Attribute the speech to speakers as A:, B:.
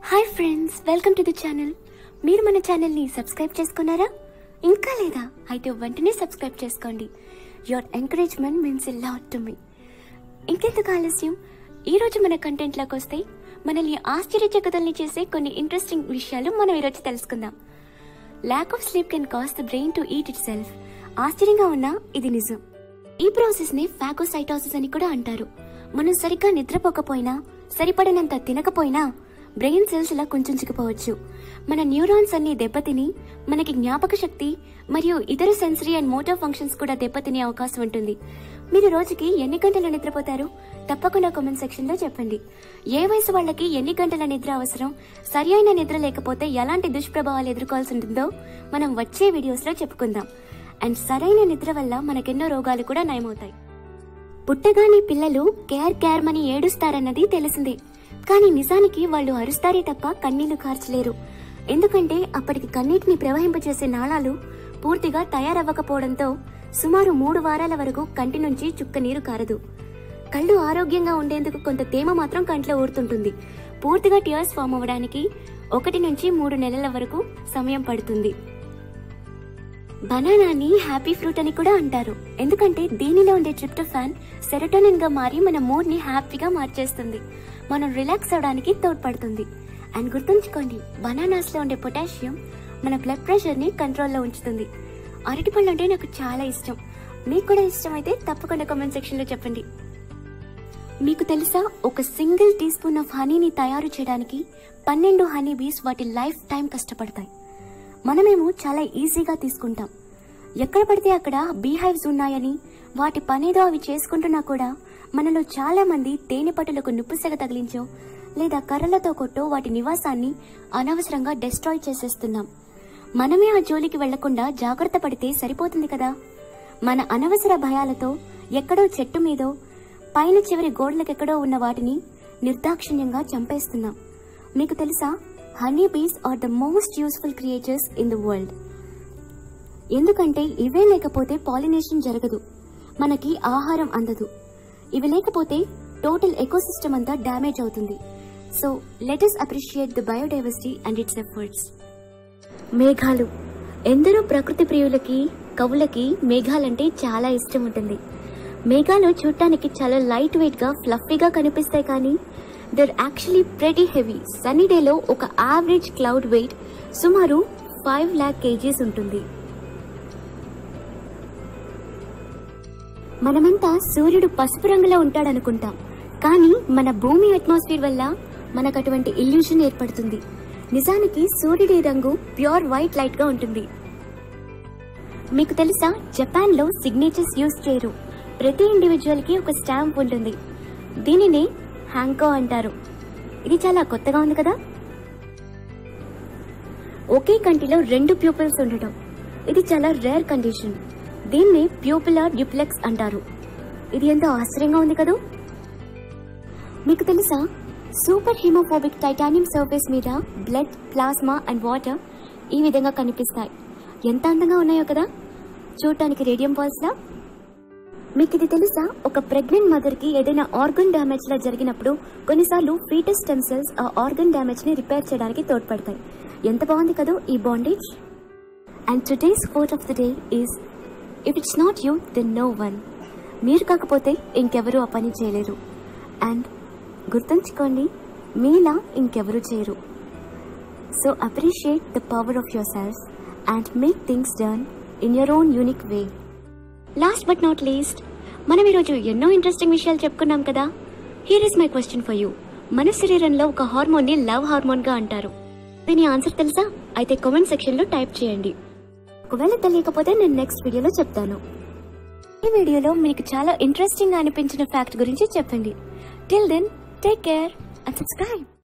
A: hi friends welcome to the channel మీరు మన ఛానల్ని సబ్స్క్రైబ్ చేసుకున్నారా ఇంకా లేదా అయితే వెంటనే సబ్స్క్రైబ్ చేసుకోండి your encouragement means a lot to me ఇంకెందుకు ఆలస్యం ఈ రోజు మన కంటెంట్లోకి వస్తే మనల్ని ఆశ్చర్యచకుతల్ని చేసే కొన్ని ఇంట్రెస్టింగ్ విషయాలు మనం ఈరోజు తెలుసుకుందాం lack of sleep can cause the brain to eat itself ఆశ్చర్యంగా ఉన్నా ఇది నిజం ఈ ప్రాసెస్ ని ఫాగోసైటోసిస్ అని కూడా అంటారు మనం సరిగ్గా నిద్రపోకపోయినా సరిపడినంత తినకపోయినా బ్రెయిన్ సెల్స్ ఇలా కుంచుకుపోవచ్చు మన న్యూరాన్స్ అన్ని దెబ్బతిని మనకి జ్ఞాపక శక్తి మరియు ఇతర సెన్సరీ అండ్ మోటార్ ఫంక్షన్స్ కూడా దెబ్బతినే అవకాశం ఉంటుంది మీరు రోజుకి ఎన్ని గంటలు నిద్రపోతారు తప్పకుండా కామెంట్ సెక్షన్ లో చెప్పండి ఏ వయసు వాళ్ళకి ఎన్ని గంటల నిద్ర అవసరం సరి అయిన నిద్ర లేకపోతే ఎలాంటి దుష్ప్రభావాలు ఎదుర్కోవాల్సి ఉంటుందో మనం వచ్చే వీడియోస్ లో చెప్పుకుందాం అండ్ సరైన నిద్ర వల్ల మనకెన్నో రోగాలు కూడా నయమవుతాయి పుట్టగానే పిల్లలు కేర్ కేర్ మని ఏడుస్తారన్నది తెలిసిందే కానీ నిజానికి వాళ్ళు అరుస్తారే తప్ప కన్నీళ్లు కార్చలేరు ఎందుకంటే అప్పటికి కన్నీటిని ప్రవహింపచేసే నాళాలు పూర్తిగా తయారవ్వకపోవడంతో సుమారు మూడు వారాల వరకు కంటి నుంచి చుక్క నీరు కారదు కళ్ళు ఆరోగ్యంగా ఉండేందుకు కొంత తేమ మాత్రం కంట్లో ఊరుతుంటుంది పూర్తిగా టియర్స్ ఫామ్ అవ్వడానికి ఒకటి నుంచి మూడు నెలల వరకు సమయం పడుతుంది బనానాని హ్యాపీ ఫ్రూట్ అని కూడా అంటారు ఎందుకంటే దీనిలో ఉండే ట్రిప్టోఫాన్ సెరటోనిన్ గా మారి మన మూడ్ ని హ్యాపీగా మార్చేస్తుంది మనం రిలాక్స్ అవడానికి తోడ్పడుతుంది అండ్ గుర్తుంచుకోండి బనానాస్ లో ఉండే పొటాషియం మన బ్లడ్ ప్రెషర్ ని కంట్రోల్లో ఉంచుతుంది అరటిపళ్ళు అంటే నాకు చాలా ఇష్టం మీకు కూడా ఇష్టమైతే తప్పకుండా కామెంట్ సెక్షన్ లో చెప్పండి మీకు తెలుసా ఒక సింగిల్ టీ స్పూన్ ఆఫ్ హనీని తయారు చేయడానికి పన్నెండు హనీ బీస్ వాటి లైఫ్ టైం కష్టపడతాయి మనమేమో చాలా ఈజీగా తీసుకుంటాం ఎక్కడ పడితే అక్కడ బీహైవ్స్ ఉన్నాయని వాటి పనేదో అవి చేసుకుంటున్నా కూడా మనలో చాలా మంది తేనె పట్టులకు నిప్పుసెగ తగిలించో లేదా కర్రలతో కొట్టో వాటి నివాసాన్ని అనవసరంగా డెస్ట్రాయ్ చేసేస్తున్నాం మనమే ఆ జోలికి వెళ్లకుండా జాగ్రత్త పడితే సరిపోతుంది కదా మన అనవసర భయాలతో ఎక్కడో చెట్టు మీదో పైన చివరి గోడలకెక్కడో ఉన్న వాటిని నిర్దాక్షిణ్యంగా చంపేస్తున్నాం మీకు తెలుసా honey bees are the most useful creatures in the world ఎందుకంటే ఇవే లేకపోతే పాలినేషన్ జరగదు మనకి ఆహారం అందదు ఇవి లేకపోతే టోటల్ ఎకోసిస్టమ్ అంతా డ్యామేజ్ అవుతుంది so let us appreciate the biodiversity and its efforts మేఘాలు ఎందరో ప్రకృతి ప్రియులకి కవులకి మేఘాలంటే చాలా ఇష్టం ఉంటుంది మేఘాలు చూడటానికి చాలా లైట్ వెయిట్ గా ఫ్లఫీగా కనిపిస్తాయి కానీ they're actually pretty heavy sunny డేలో ఒక యావరేజ్ క్లౌడ్ వెయిట్ సుమారు ఫైవ్ ల్యాక్ కేజీస్ ఉంటుంది మనమంతా సూర్యుడు పసుపు రంగులో ఉంటాడనుకుంటాం కానీ మన భూమి అట్మాస్ఫియర్ వల్ల మనకు అటువంటి ఇల్యూషన్ ఏర్పడుతుంది నిజానికి సూర్యుడి రంగు ప్యూర్ వైట్ లైట్ గా ఉంటుంది మీకు తెలుసా జపాన్ లో సిగ్నేచర్స్ యూజ్ చేయరు ప్రతి ఇండివిజువల్ కి ఒక స్టాంప్ ఉంటుంది దీనిని హ్యాంకో అంటారు ఇది చాలా కొత్తగా ఉంది కదా ఒకే కంటిలో రెండు ప్యూపిల్స్ ఉండటం ఇది చాలా రేర్ కండిషన్ దీన్ని ప్యూపులర్ డ్యూప్లెక్స్ అంటారు ఇది ఎంతో ఆశ్చర్యంగా ఉంది కదా మీకు తెలుసా సూపర్ హీమోఫోబిక్ టైటానియం సర్ఫేస్ మీద బ్లడ్ ప్లాస్మా అండ్ వాటర్ ఈ విధంగా కనిపిస్తాయి ఎంత అందంగా ఉన్నాయో కదా చూడటానికి రేడియం బాల్స్ లా మీకు ఇది తెలుసా ఒక ప్రెగ్నెంట్ మదర్ కి ఏదైనా ఆర్గన్ డ్యామేజ్ లా జరిగినప్పుడు కొన్నిసార్లు ఫీటస్ స్టెమ్ సెల్స్ ఆ ఆర్గన్ డ్యామేజ్ ని రిపేర్ చేయడానికి తోడ్పడతాయి ఎంత బాగుంది కదా ఈ bandage and today's quote of the day is if it's not you then no one మీరు కాకపోతే ఇంకెవరూ ఆ పని చేయలేరు అండ్ గుర్తుంచుకోండి మీలా ఇంకెవరూ చేయరు so appreciate the power of yourself and make things done in your own unique way last but not least మనం ఈరోజు ఎన్నో ఇంట్రెస్టింగ్ విషయాలు చెప్పుకున్నాం కదా here is my question for you మన శరీరంలో ఒక హార్మోన్ ని లవ్ హార్మోన్ గా అంటారు దీని ఆన్సర్ తెలుసా అయితే కామెంట్ సెక్షన్ లో టైప్ చేయండి ఒకవేళ తెలియకపోతే నేను నెక్స్ట్ వీడియోలో చెప్తాను ఈ వీడియోలో మీకు చాలా ఇంట్రెస్టింగ్ గా అనిపించిన ఫ్యాక్ట్ గురించి చెప్పండి till then take care and subscribe